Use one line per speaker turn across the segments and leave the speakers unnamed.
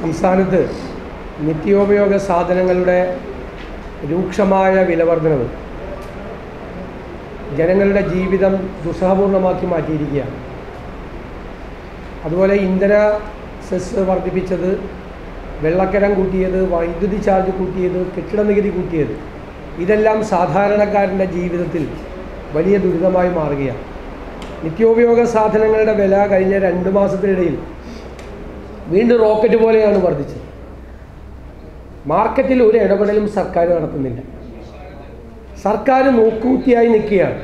സംസ്ഥാനത്ത് നിത്യോപയോഗ സാധനങ്ങളുടെ രൂക്ഷമായ വിലവർധനവ് ജനങ്ങളുടെ ജീവിതം ദുസ്സഹപൂർണ്ണമാക്കി മാറ്റിയിരിക്കുകയാണ് അതുപോലെ ഇന്ധന സെസ് വർദ്ധിപ്പിച്ചത് വെള്ളക്കരം കൂട്ടിയത് വൈദ്യുതി ചാർജ് കൂട്ടിയത് കെട്ടിട നികുതി കൂട്ടിയത് ഇതെല്ലാം സാധാരണക്കാരൻ്റെ ജീവിതത്തിൽ വലിയ ദുരിതമായി മാറുകയാണ് നിത്യോപയോഗ സാധനങ്ങളുടെ വില കഴിഞ്ഞ രണ്ട് മാസത്തിനിടയിൽ വീണ്ടും റോക്കറ്റ് പോലെയാണ് വർദ്ധിച്ചത് മാർക്കറ്റിൽ ഒരു ഇടപെടലും സർക്കാർ നടത്തുന്നില്ല സർക്കാർ നോക്കൂത്തിയായി നിൽക്കുകയാണ്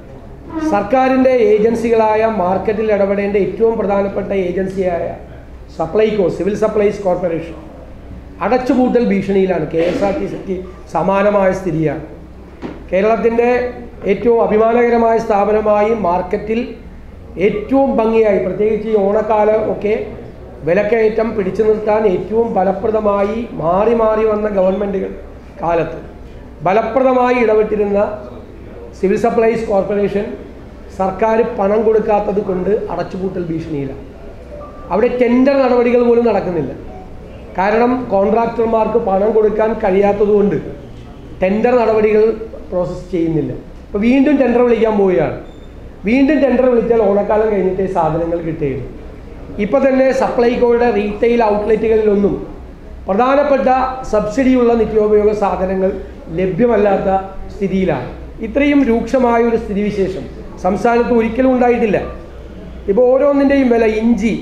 സർക്കാരിൻ്റെ ഏജൻസികളായ മാർക്കറ്റിൽ ഇടപെടേണ്ട ഏറ്റവും പ്രധാനപ്പെട്ട ഏജൻസിയായ സപ്ലൈകോ സിവിൽ സപ്ലൈസ് കോർപ്പറേഷൻ അടച്ചുപൂട്ടൽ ഭീഷണിയിലാണ് കെ എസ് ആർ ടി സിക്ക് സമാനമായ സ്ഥിതിയാണ് കേരളത്തിൻ്റെ ഏറ്റവും അഭിമാനകരമായ സ്ഥാപനമായി മാർക്കറ്റിൽ ഏറ്റവും ഭംഗിയായി പ്രത്യേകിച്ച് ഈ ഓണക്കാലം ഒക്കെ വിലക്കയറ്റം പിടിച്ചു നിർത്താൻ ഏറ്റവും ഫലപ്രദമായി മാറി മാറി വന്ന ഗവൺമെൻറ്റുകൾ കാലത്ത് ഫലപ്രദമായി ഇടപെട്ടിരുന്ന സിവിൽ സപ്ലൈസ് കോർപ്പറേഷൻ സർക്കാർ പണം കൊടുക്കാത്തത് കൊണ്ട് അടച്ചുപൂട്ടൽ ഭീഷണിയിലാണ് അവിടെ ടെൻഡർ നടപടികൾ പോലും നടക്കുന്നില്ല കാരണം കോൺട്രാക്ടർമാർക്ക് പണം കൊടുക്കാൻ കഴിയാത്തതുകൊണ്ട് ടെൻഡർ നടപടികൾ പ്രോസസ്സ് ചെയ്യുന്നില്ല അപ്പോൾ വീണ്ടും ടെൻഡർ വിളിക്കാൻ പോവുകയാണ് വീണ്ടും ടെൻഡർ വിളിച്ചാൽ ഓണക്കാലം കഴിഞ്ഞിട്ടേ സാധനങ്ങൾ കിട്ടുകയുള്ളൂ ഇപ്പോൾ തന്നെ സപ്ലൈകോയുടെ റീറ്റെയിൽ ഔട്ട്ലെറ്റുകളിലൊന്നും പ്രധാനപ്പെട്ട സബ്സിഡിയുള്ള നിത്യോപയോഗ സാധനങ്ങൾ ലഭ്യമല്ലാത്ത സ്ഥിതിയിലാണ് ഇത്രയും രൂക്ഷമായ ഒരു സ്ഥിതിവിശേഷം സംസ്ഥാനത്ത് ഒരിക്കലും ഉണ്ടായിട്ടില്ല ഇപ്പോൾ ഓരോന്നിൻ്റെയും വില ഇഞ്ചി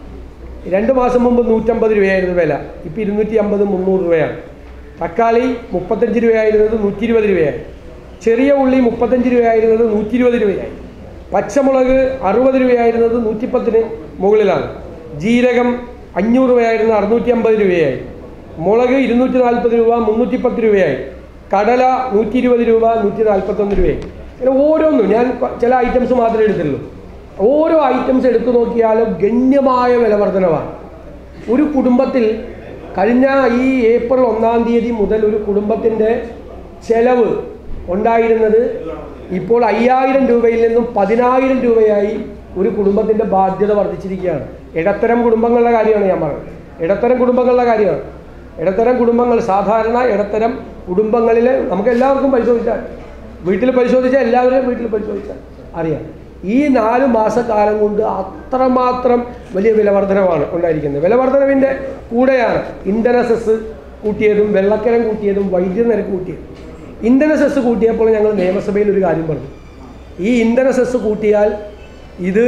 രണ്ട് മാസം മുമ്പ് നൂറ്റമ്പത് രൂപയായിരുന്നു വില ഇപ്പോൾ ഇരുന്നൂറ്റി അമ്പത് മുന്നൂറ് രൂപയാണ് തക്കാളി മുപ്പത്തഞ്ച് രൂപയായിരുന്നത് നൂറ്റി ഇരുപത് രൂപയായി ചെറിയ ഉള്ളി മുപ്പത്തഞ്ച് രൂപയായിരുന്നത് നൂറ്റി ഇരുപത് രൂപയായി പച്ചമുളക് അറുപത് രൂപയായിരുന്നത് നൂറ്റിപ്പത്തിന് മുകളിലാണ് ജീരകം അഞ്ഞൂറ് രൂപയായിരുന്നത് അറുന്നൂറ്റി അമ്പത് രൂപയായി മുളക് ഇരുന്നൂറ്റി നാൽപ്പത് രൂപ മുന്നൂറ്റി പത്ത് രൂപയായി കടല നൂറ്റി ഇരുപത് രൂപ നൂറ്റി നാൽപ്പത്തൊന്ന് രൂപയായി അങ്ങനെ ഓരോന്നും ഞാൻ കൊ- ചില ഐറ്റംസ് മാത്രമേ എടുത്തുള്ളൂ ഓരോ ഐറ്റംസ് എടുത്തു നോക്കിയാലും ഗണ്യമായ വില വർധനവാണ് ഒരു കുടുംബത്തിൽ കഴിഞ്ഞ ഈ ഏപ്രിൽ ഒന്നാം തീയതി മുതൽ ഒരു കുടുംബത്തിൻ്റെ ചെലവ് ഉണ്ടായിരുന്നത് ഇപ്പോൾ അയ്യായിരം രൂപയിൽ നിന്നും പതിനായിരം രൂപയായി ഒരു കുടുംബത്തിൻ്റെ ബാധ്യത വർദ്ധിച്ചിരിക്കുകയാണ് ഇടത്തരം കുടുംബങ്ങളുടെ കാര്യമാണ് ഞാൻ പറഞ്ഞത് ഇടത്തരം കുടുംബങ്ങളുടെ കാര്യമാണ് ഇടത്തരം കുടുംബങ്ങൾ സാധാരണ ഇടത്തരം കുടുംബങ്ങളിൽ നമുക്ക് എല്ലാവർക്കും പരിശോധിച്ചാൽ വീട്ടിൽ പരിശോധിച്ചാൽ എല്ലാവരെയും വീട്ടിൽ പരിശോധിച്ചാൽ അറിയാം ഈ നാല് മാസക്കാലം കൊണ്ട് അത്രമാത്രം വലിയ വിലവർധനമാണ് ഉണ്ടായിരിക്കുന്നത് വിലവർധനവിൻ്റെ കൂടെയാണ് ഇന്ധന സെസ് കൂട്ടിയതും വെള്ളക്കരം കൂട്ടിയതും വൈദ്യുതി നിരക്ക് കൂട്ടിയതും ഇന്ധന സെസ് കൂട്ടിയപ്പോൾ ഞങ്ങൾ നിയമസഭയിൽ ഒരു കാര്യം പറഞ്ഞു ഈ ഇന്ധന സെസ് കൂട്ടിയാൽ ഇത്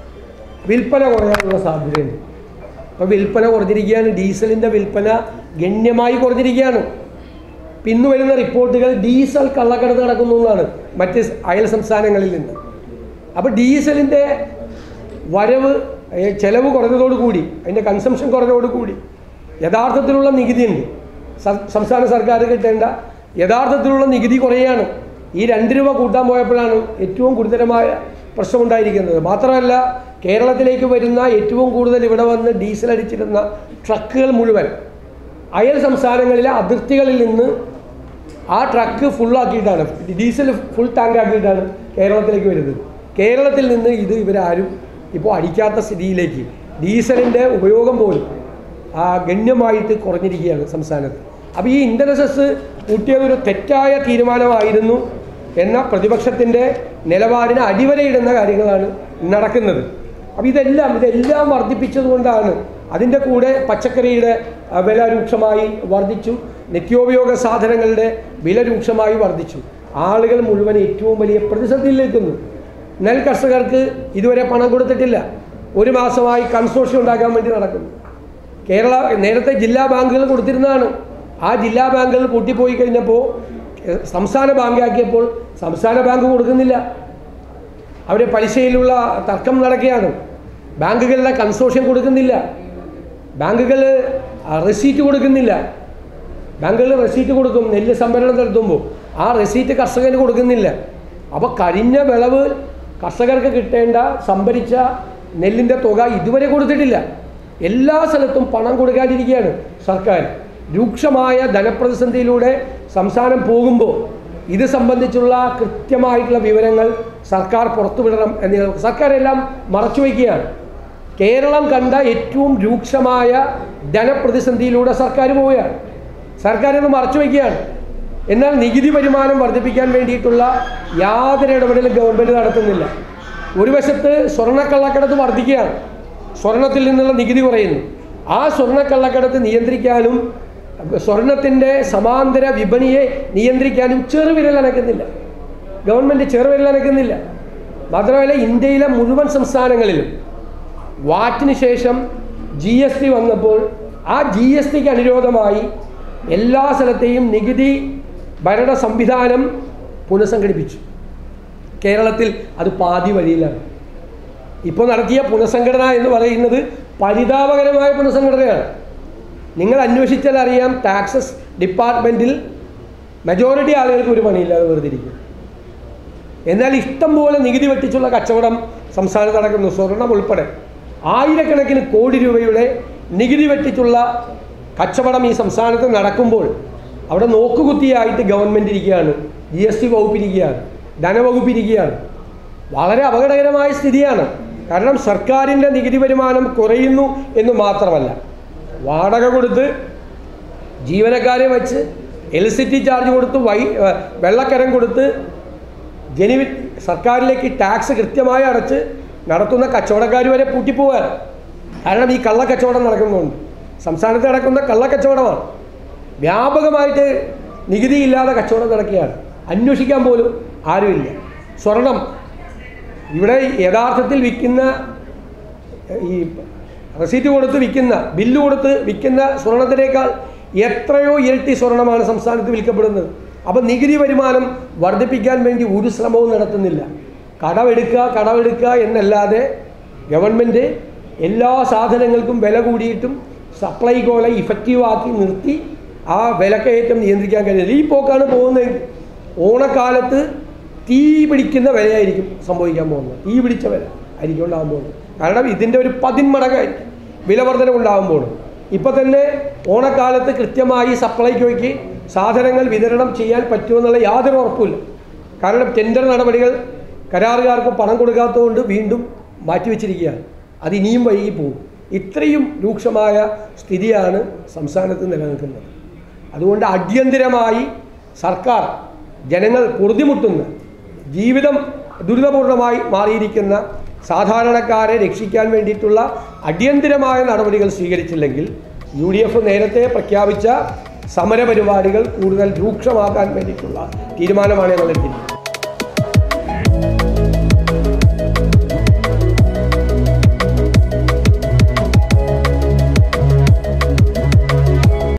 വിൽപ്പന കുറയാനുള്ള സാധ്യതയുണ്ട് അപ്പോൾ വിൽപ്പന കുറഞ്ഞിരിക്കുകയാണ് ഡീസലിൻ്റെ വിൽപ്പന ഗണ്യമായി കുറഞ്ഞിരിക്കുകയാണ് ഇപ്പം ഇന്ന് വരുന്ന റിപ്പോർട്ടുകൾ ഡീസൽ കള്ളക്കടത്ത് നടക്കുന്നു എന്നാണ് മറ്റ് അയൽ സംസ്ഥാനങ്ങളിൽ നിന്ന് അപ്പോൾ ഡീസലിൻ്റെ വരവ് ഏ, ചെലവ് കുറഞ്ഞതോടുകൂടി അതിൻ്റെ കൺസംഷൻ കുറഞ്ഞതോടുകൂടി യഥാർത്ഥത്തിലുള്ള നികുതിയുണ്ട് സ- സംസ്ഥാന സർക്കാർ കിട്ടേണ്ട യഥാർത്ഥത്തിലുള്ള നികുതി കുറയാണ് ഈ രണ്ട് രൂപ കൂട്ടാൻ പോയപ്പോഴാണ് ഏറ്റവും ഗുരുതരമായ പ്രശ്നമുണ്ടായിരിക്കുന്നത് മാത്രമല്ല കേരളത്തിലേക്ക് വരുന്ന ഏറ്റവും കൂടുതൽ ഇവിടെ വന്ന് ഡീസൽ അടിച്ചിരുന്ന ട്രക്കുകൾ മുഴുവൻ അയൽ സംസ്ഥാനങ്ങളിലെ അതിർത്തികളിൽ നിന്ന് ആ ട്രക്ക് ഫുള്ളാക്കിയിട്ടാണ് ഡീസൽ ഫുൾ ടാങ്ക് ആക്കിയിട്ടാണ് കേരളത്തിലേക്ക് വരുന്നത് കേരളത്തിൽ നിന്ന് ഇത് ഇവരാരും ഇപ്പോൾ അടിക്കാത്ത സ്ഥിതിയിലേക്ക് ഡീസലിൻ്റെ ഉപയോഗം പോലും ആ ഗണ്യമായിട്ട് കുറഞ്ഞിരിക്കുകയാണ് സംസ്ഥാനത്ത് അപ്പോൾ ഈ ഇന്ധന സെസ് കൂട്ടിയതൊരു തെറ്റായ തീരുമാനമായിരുന്നു എന്ന പ്രതിപക്ഷത്തിൻ്റെ നിലപാടിന് അടിവരയിടുന്ന കാര്യങ്ങളാണ് നടക്കുന്നത് അപ്പോൾ ഇതെല്ലാം ഇതെല്ലാം വർദ്ധിപ്പിച്ചതുകൊണ്ടാണ് അതിൻ്റെ കൂടെ പച്ചക്കറിയുടെ ആ, വില രൂക്ഷമായി വർദ്ധിച്ചു നിത്യോപയോഗ സാധനങ്ങളുടെ വില രൂക്ഷമായി വർദ്ധിച്ചു ആളുകൾ മുഴുവൻ ഏറ്റവും വലിയ പ്രതിസന്ധിയിൽ നിൽക്കുന്നു നെൽ കർഷകർക്ക് ഇതുവരെ പണം കൊടുത്തിട്ടില്ല ഒരു മാസമായി കൺസോർഷ്യം ഉണ്ടാക്കാൻ വേണ്ടി നടക്കുന്നു കേരള നേരത്തെ ജില്ലാ ബാങ്കുകൾ കൊടുത്തിരുന്നതാണ് ആ ജില്ലാ ബാങ്കുകൾ പൂട്ടിപ്പോയി കഴിഞ്ഞപ്പോൾ ഏഹ്, സംസ്ഥാന ബാങ്കാക്കിയപ്പോൾ സംസ്ഥാന ബാങ്ക് കൊടുക്കുന്നില്ല അവർ പലിശയിലുള്ള തർക്കം നടക്കുകയാണ് ബാങ്കുകളുടെ കൺസോർഷ്യം കൊടുക്കുന്നില്ല ബാങ്കുകൾ റെസീറ്റ് കൊടുക്കുന്നില്ല ബാങ്കുകൾ റെസീറ്റ് കൊടുക്കും നെല്ല് സംഭരണം നടത്തുമ്പോൾ ആ റെസീറ്റ് കർഷകന് കൊടുക്കുന്നില്ല അപ്പോൾ കഴിഞ്ഞ വിളവ് കർഷകർക്ക് കിട്ടേണ്ട സംഭരിച്ച നെല്ലിൻ്റെ തുക ഇതുവരെ കൊടുത്തിട്ടില്ല എല്ലാ സ്ഥലത്തും പണം കൊടുക്കാതിരിക്കുകയാണ് സർക്കാർ രൂക്ഷമായ ധനപ്രതിസന്ധിയിലൂടെ സംസ്ഥാനം പോകുമ്പോൾ ഇത് സംബന്ധിച്ചുള്ള കൃത്യമായിട്ടുള്ള വിവരങ്ങൾ സർക്കാർ പുറത്തുവിടണം എന്ന് സർക്കാർ എല്ലാം മറച്ചു വയ്ക്കുകയാണ് കേരളം കണ്ട ഏറ്റവും രൂക്ഷമായ ധനപ്രതിസന്ധിയിലൂടെ സർക്കാർ പോവുകയാണ് സർക്കാർ ഇത് മറച്ചു വയ്ക്കുകയാണ് എന്നാൽ നികുതി വരുമാനം വർദ്ധിപ്പിക്കാൻ വേണ്ടിയിട്ടുള്ള യാതൊരു ഇടപെടലും ഗവൺമെൻറ് നടത്തുന്നില്ല ഒരു വശത്ത് സ്വർണ്ണക്കള്ളക്കടത്ത് വർദ്ധിക്കുകയാണ് സ്വർണത്തിൽ നിന്നുള്ള നികുതി കുറയുന്നു ആ സ്വർണ്ണക്കള്ളക്കടത്ത് നിയന്ത്രിക്കാനും സ്വർണത്തിൻ്റെ സമാന്തര വിപണിയെ നിയന്ത്രിക്കാനും ചെറുവിരൽ അനക്കുന്നില്ല ഗവൺമെൻറ് ചെറുവിരൽ അനക്കുന്നില്ല മാത്രമല്ല ഇന്ത്യയിലെ മുഴുവൻ സംസ്ഥാനങ്ങളിലും വാറ്റിന് ശേഷം ജി എസ് ടി വന്നപ്പോൾ ആ ജി എസ് ടിക്ക് അനുരോധമായി എല്ലാ സ്ഥലത്തെയും നികുതി ഭരണ സംവിധാനം പുനഃസംഘടിപ്പിച്ചു കേരളത്തിൽ അത് പാതി വഴിയിലാണ് ഇപ്പോൾ നടത്തിയ പുനഃസംഘടന എന്ന് പറയുന്നത് പരിതാപകരമായ പുനഃസംഘടനയാണ് നിങ്ങൾ അന്വേഷിച്ചാൽ അറിയാം ടാക്സസ് ഡിപ്പാർട്ട്മെൻറ്റിൽ മെജോറിറ്റി ആളുകൾക്ക് ഒരു പണിയില്ലാതെ വെറുതെ ഇരിക്കും എന്നാൽ ഇഷ്ടം പോലെ നികുതി വെട്ടിച്ചുള്ള കച്ചവടം സംസ്ഥാനത്ത് നടക്കുന്നു സ്വർണം ഉൾപ്പെടെ ആയിരക്കണക്കിന് കോടി രൂപയുടെ നികുതി വെട്ടിച്ചുള്ള കച്ചവടം ഈ സംസ്ഥാനത്ത് നടക്കുമ്പോൾ അവിടെ നോക്കുകുത്തിയായിട്ട് ഗവൺമെൻറ് ഇരിക്കുകയാണ് ജി എസ് ടി വകുപ്പിരിക്കുകയാണ് ധനവകുപ്പ് ഇരിക്കുകയാണ് വളരെ അപകടകരമായ സ്ഥിതിയാണ് കാരണം സർക്കാരിൻ്റെ നികുതി വരുമാനം കുറയുന്നു എന്ന് മാത്രമല്ല വാടക കൊടുത്ത് ജീവനക്കാരെ വെച്ച് ഇലക്ട്രിസിറ്റി ചാർജ് കൊടുത്ത് വൈ ഏ, വെള്ളക്കരം കൊടുത്ത് ജനുവി സർക്കാരിലേക്ക് ടാക്സ് കൃത്യമായി അടച്ച് നടത്തുന്ന കച്ചവടക്കാർ വരെ പൂട്ടിപ്പോവാണ് കാരണം ഈ കള്ളക്കച്ചവടം നടക്കുന്നുണ്ട് സംസ്ഥാനത്ത് നടക്കുന്ന കള്ളക്കച്ചവടമാണ് വ്യാപകമായിട്ട് നികുതിയില്ലാതെ കച്ചവടം നടക്കുകയാണ് അന്വേഷിക്കാൻ പോലും ആരുമില്ല സ്വർണം ഇവിടെ യഥാർത്ഥത്തിൽ വിൽക്കുന്ന ഈ റെസീറ്റ് കൊടുത്ത് വിൽക്കുന്ന ബില്ല് കൊടുത്ത് വിൽക്കുന്ന സ്വർണത്തിനേക്കാൾ എത്രയോ ഇരട്ടി സ്വർണമാണ് സംസ്ഥാനത്ത് വിൽക്കപ്പെടുന്നത് അപ്പം നികുതി വരുമാനം വർദ്ധിപ്പിക്കാൻ വേണ്ടി ഒരു ശ്രമവും നടത്തുന്നില്ല കടമെടുക്കുക കടമെടുക്കുക എന്നല്ലാതെ ഗവൺമെൻറ് എല്ലാ സാധനങ്ങൾക്കും വില കൂടിയിട്ടും സപ്ലൈകോലെ ഇഫക്റ്റീവാക്കി നിർത്തി ആ വിലക്കയറ്റം നിയന്ത്രിക്കാൻ കഴിയില്ല ഈ പോക്കാണ് പോകുന്നതെങ്കിൽ ഓണക്കാലത്ത് തീ പിടിക്കുന്ന വിലയായിരിക്കും സംഭവിക്കാൻ പോകുന്നത് തീ പിടിച്ച വില ആയിരിക്കും ഉണ്ടാകാൻ പോകുന്നത് കാരണം ഇതിൻ്റെ ഒരു പതിന്മടങ്ങായിരിക്കും വില വർധന ഉണ്ടാകാൻ ഇപ്പം തന്നെ ഓണക്കാലത്ത് കൃത്യമായി സപ്ലൈക്കോയ്ക്ക് സാധനങ്ങൾ വിതരണം ചെയ്യാൻ പറ്റുമെന്നുള്ള യാതൊരു ഉറപ്പുമില്ല കാരണം ടെൻഡർ നടപടികൾ കരാറുകാർക്ക് പണം കൊടുക്കാത്തതുകൊണ്ട് വീണ്ടും മാറ്റിവെച്ചിരിക്കുകയാണ് അത് ഇനിയും വൈകി പോകും ഇത്രയും രൂക്ഷമായ സ്ഥിതിയാണ് സംസ്ഥാനത്ത് നിലനിൽക്കുന്നത് അതുകൊണ്ട് അടിയന്തിരമായി സർക്കാർ ജനങ്ങൾ പൊറുതിമുട്ടുന്ന ജീവിതം ദുരിതപൂർണമായി മാറിയിരിക്കുന്ന സാധാരണക്കാരെ രക്ഷിക്കാൻ വേണ്ടിയിട്ടുള്ള അടിയന്തിരമായ നടപടികൾ സ്വീകരിച്ചില്ലെങ്കിൽ യു ഡി എഫ് നേരത്തെ പ്രഖ്യാപിച്ച സമരപരിപാടികൾ കൂടുതൽ രൂക്ഷമാക്കാൻ വേണ്ടിയിട്ടുള്ള തീരുമാനമാണ് ഞങ്ങൾ എടുത്തിരിക്കുന്നത്